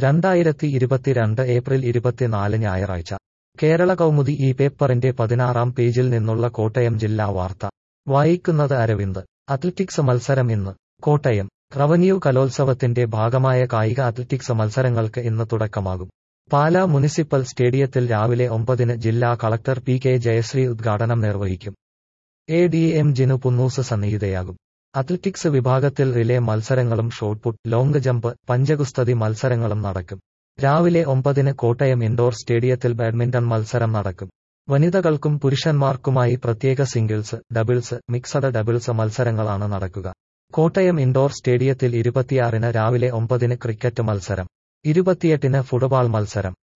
രണ്ടായിരത്തി ഇരുപത്തിരണ്ട് ഏപ്രിൽ ഇരുപത്തിനാല് ഞായറാഴ്ച കേരള കൗമുദി ഈ പേപ്പറിന്റെ പതിനാറാം പേജിൽ നിന്നുള്ള കോട്ടയം ജില്ലാ വാർത്ത വായിക്കുന്നത് അരവിന്ദ് അത്ലറ്റിക്സ് മത്സരം ഇന്ന് കോട്ടയം റവന്യൂ കലോത്സവത്തിന്റെ ഭാഗമായ കായിക അത്ലറ്റിക്സ് മത്സരങ്ങൾക്ക് ഇന്ന് തുടക്കമാകും പാലാ മുനിസിപ്പൽ സ്റ്റേഡിയത്തിൽ രാവിലെ ഒമ്പതിന് ജില്ലാ കളക്ടർ പി കെ ജയശ്രീ ഉദ്ഘാടനം നിർവഹിക്കും A D M Jinu Punnoose സന്നിഹിതയാകും അത്ലറ്റിക്സ് വിഭാഗത്തിൽ റിലേ മത്സരങ്ങളും ഷോട്ട്പുട്ട് ലോങ് ജമ്പ് പഞ്ചഗുസ്തതി മത്സരങ്ങളും നടക്കും രാവിലെ ഒമ്പതിന് കോട്ടയം ഇൻഡോർ സ്റ്റേഡിയത്തിൽ ബാഡ്മിന്റൺ മത്സരം നടക്കും വനിതകൾക്കും പുരുഷന്മാർക്കുമായി പ്രത്യേക സിംഗിൾസ് ഡബിൾസ് മിക്സഡ് ഡബിൾസ് മത്സരങ്ങളാണ് നടക്കുക കോട്ടയം ഇൻഡോർ സ്റ്റേഡിയത്തിൽ ഇരുപത്തിയാറിന് രാവിലെ ഒമ്പതിന് ക്രിക്കറ്റ് മത്സരം ഇരുപത്തിയെട്ടിന് ഫുട്ബോൾ മത്സരം